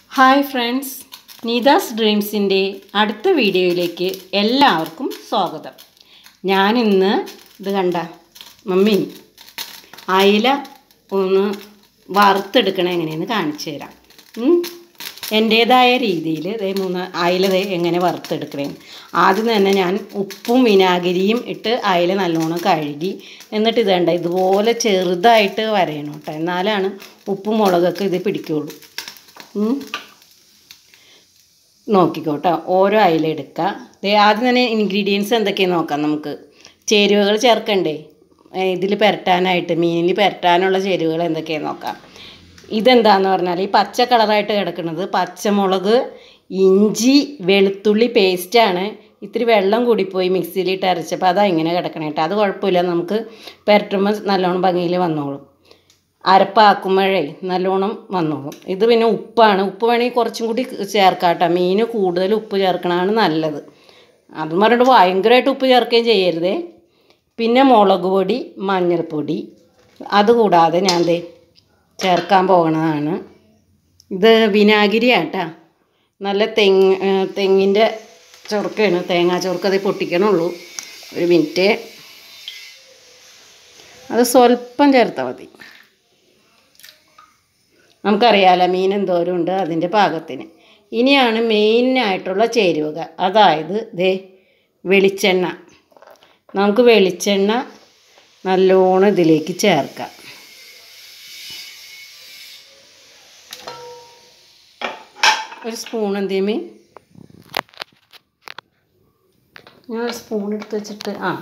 Hi friends നീതാസ് ഡ്രീംസിൻ്റെ അടുത്ത വീഡിയോയിലേക്ക് എല്ലാവർക്കും സ്വാഗതം ഞാനിന്ന് ഇത് കണ്ട മമ്മി അയില ഒന്ന് വറുത്തെടുക്കണ എങ്ങനെയെന്ന് കാണിച്ചു തരാം ഉം. എൻ്റേതായ രീതിയിൽ ഇതേ മൂന്ന് അയില ദേ എങ്ങനെ വറുത്തെടുക്കണേന്ന് ആദ്യം തന്നെ ഞാൻ ഉപ്പും വിനാഗിരിയും ഇട്ട് അയില നല്ലോണം കഴുകി എന്നിട്ട് ഇതേണ്ട ഇതുപോലെ ചെറുതായിട്ട് വരയണം കേട്ടോ എന്നാലാണ് ഉപ്പും മുളകൊക്കെ ഇത് പിടിക്കുള്ളൂ ഉം. നോക്കിക്കോട്ടോ ഓരോ അയില എടുക്കുക ദേ ആദ്യം തന്നെ ഇൻഗ്രീഡിയൻസ് എന്തൊക്കെയാണെന്ന് നോക്കാം നമുക്ക് ചേരുവകൾ ചേർക്കണ്ടേ ഇതിൽ പുരട്ടാനായിട്ട് മീനിൽ പുരട്ടാനുള്ള ചേരുവകൾ എന്തൊക്കെയാണെന്ന് നോക്കാം ഇതെന്താന്ന് പറഞ്ഞാൽ ഈ പച്ച കളറായിട്ട് കിടക്കുന്നത് പച്ചമുളക് ഇഞ്ചി വെളുത്തുള്ളി പേസ്റ്റാണ് ഇത്തിരി വെള്ളം കൂടിപ്പോയി മിക്സിയിലിട്ട് അരച്ചപ്പോൾ അതാ ഇങ്ങനെ കിടക്കണേ കേട്ടോ അത് കുഴപ്പമില്ല നമുക്ക് പുരട്ടുമ്പോൾ നല്ലോണം ഭംഗിയിൽ വന്നോളും അരപ്പാക്കുമ്പോഴേ നല്ലോണം വന്നോളും ഇത് പിന്നെ ഉപ്പാണ് ഉപ്പ് വേണമെങ്കിൽ കുറച്ചും കൂടി ചേർക്കാം കേട്ടോ മീൻ കൂടുതൽ ഉപ്പ് ചേർക്കണതാണ് നല്ലത് അതും പറഞ്ഞിട്ട് ഭയങ്കരമായിട്ട് ഉപ്പ് ചേർക്കുകയും ചെയ്യരുതേ പിന്നെ മുളക് പൊടി മഞ്ഞൾപ്പൊടി അതുകൂടാതെ ഞാൻ ദേ ചേർക്കാൻ പോകണതാണ് ഇത് വിനാഗിരി ആട്ടാ നല്ല തെങ്ങ് ഏഹ് തെങ്ങിൻ്റെ ചൊറുക്കാണ് തേങ്ങാ ചൊറുക്ക് അത് പൊട്ടിക്കണുള്ളൂ ഒരു മിനിറ്റ് അത് സ്വല്പം ചേർത്താൽ മതി നമുക്കറിയാലോ മീൻ എന്തോരം ഉണ്ട് അതിൻ്റെ പാകത്തിന് ഇനിയാണ് മെയിനായിട്ടുള്ള ചേരുവക അതായത് ദേ വെളിച്ചെണ്ണ നമുക്ക് വെളിച്ചെണ്ണ നല്ലോണം ഇതിലേക്ക് ചേർക്കാം ഒരു സ്പൂൺ എന്തേമേ ഞാൻ ഒരു സ്പൂൺ എടുത്ത് വെച്ചിട്ട് ആ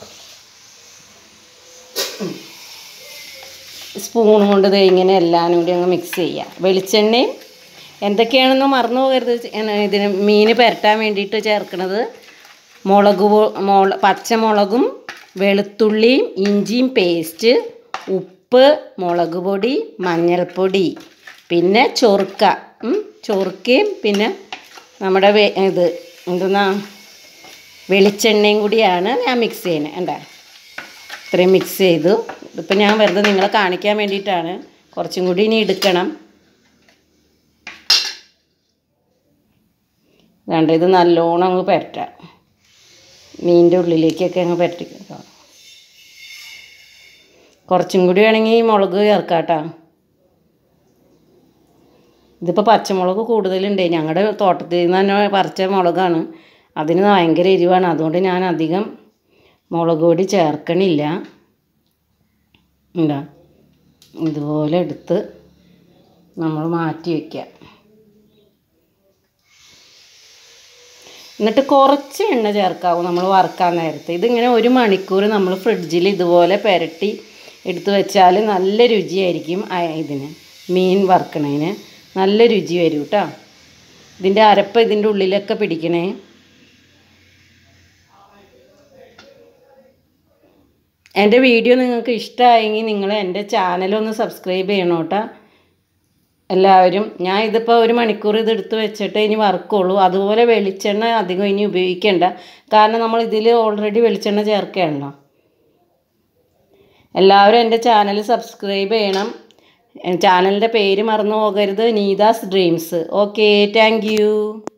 സ്പൂൺ കൊണ്ട് ദേ ഇങ്ങനെ എല്ലാനും കൂടി അങ്ങ് മിക്സ് ചെയ്യുക വെളിച്ചെണ്ണയും എന്തൊക്കെയാണെന്ന് മറന്നു പോകരുത് എന്ന- ഇതിന് മീൻ പുരട്ടാൻ വേണ്ടിയിട്ട് ചേർക്കണത് മുളക് പൊ- മുള പച്ചമുളകും വെളുത്തുള്ളിയും ഇഞ്ചിയും പേസ്റ്റ് ഉപ്പ് മുളക് പൊടി മഞ്ഞൾപ്പൊടി പിന്നെ ചൊറുക്ക ഉം, ചൊറുക്കയും പിന്നെ നമ്മുടെ വെ- ഇത് എന്തെന്നാ വെളിച്ചെണ്ണയും കൂടിയാണ് ഞാൻ മിക്സ് ചെയ്യുന്നത് എന്താ ഇത്രയും മിക്സ് ചെയ്തു ഇതിപ്പോൾ ഞാൻ വെറുതെ നിങ്ങളെ കാണിക്കാൻ വേണ്ടിയിട്ടാണ് കുറച്ചും കൂടി ഇനി എടുക്കണം വേണ്ട ഇത് നല്ലോണം അങ്ങ് പുരട്ടാം മീനിൻ്റെ ഉള്ളിലേക്കൊക്കെ അങ്ങ് പുരട്ടിക്കാം കുറച്ചും കൂടി വേണമെങ്കിൽ മുളക് ചേർക്കാം കേട്ടോ ഇതിപ്പോൾ പച്ചമുളക് കൂടുതലുണ്ട് ഞങ്ങളുടെ തോട്ടത്തിൽ നിന്ന് തന്നെ പറിച്ച മുളകാണ് അതിന് ഭയങ്കര എരിവാണ് അതുകൊണ്ട് ഞാൻ അധികം മുളക് പൊടി ചേർക്കണില്ല എന്താ ഇതുപോലെ എടുത്ത് നമ്മൾ മാറ്റി വയ്ക്കുക എന്നിട്ട് കുറച്ച് എണ്ണ ചേർക്കാവും നമ്മൾ വറുക്കാൻ നേരത്തെ ഇതിങ്ങനെ ഒരു മണിക്കൂർ നമ്മൾ ഫ്രിഡ്ജിൽ ഇതുപോലെ പുരട്ടി എടുത്ത് വെച്ചാൽ നല്ല രുചിയായിരിക്കും ആ- ഇതിന് മീൻ വറുക്കണതിന് നല്ല രുചി വരും കേട്ടോ ഇതിൻ്റെ അരപ്പ് ഇതിൻ്റെ ഉള്ളിലൊക്കെ പിടിക്കണേ എൻ്റെ വീഡിയോ നിങ്ങൾക്ക് ഇഷ്ടമായെങ്കിൽ നിങ്ങൾ എൻ്റെ ചാനലൊന്ന് സബ്സ്ക്രൈബ് ചെയ്യണം കേട്ടോ എല്ലാവരും ഞാൻ ഇതിപ്പോൾ ഒരു മണിക്കൂർ ഇത് എടുത്ത് വെച്ചിട്ട് ഇനി വറുക്കുള്ളൂ അതുപോലെ വെളിച്ചെണ്ണ അധികം ഇനി ഉപയോഗിക്കേണ്ട കാരണം നമ്മൾ ഇതിൽ ഓൾറെഡി വെളിച്ചെണ്ണ ചേർക്കുകയാണല്ലോ എല്ലാവരും എൻ്റെ ചാനൽ സബ്സ്ക്രൈബ് ചെയ്യണം ചാനലിൻ്റെ പേര് മറന്നു പോകരുത് Neetha's dreams okay thank U